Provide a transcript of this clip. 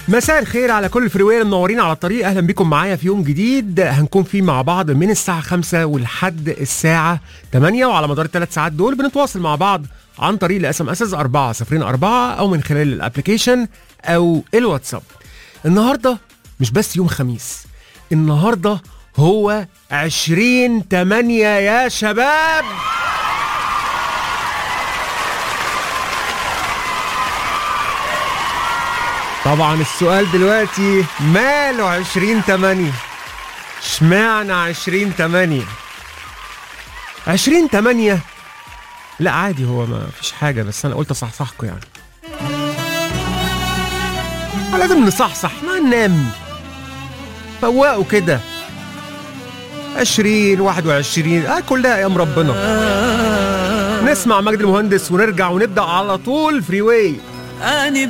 مساء الخير على كل الفريوية المنورين على الطريق اهلا بكم معايا في يوم جديد هنكون فيه مع بعض من الساعة 5 ولحد الساعة 8 وعلى مدار الثلاث ساعات دول بنتواصل مع بعض عن طريق الاس ام اس 404 او من خلال الابلكيشن او الواتساب النهارده مش بس يوم خميس النهارده هو 20 8 يا شباب طبعا السؤال دلوقتي ماله 20 8 اشمعنى 20 8 20 8 لا عادي هو ما فيش حاجة بس أنا قلت أصحصحكم يعني لازم نصحصح ما ننام فوقوا كده 20 21 اه كلها ايام ربنا نسمع مجد المهندس ونرجع ونبدا على طول فري واي أنا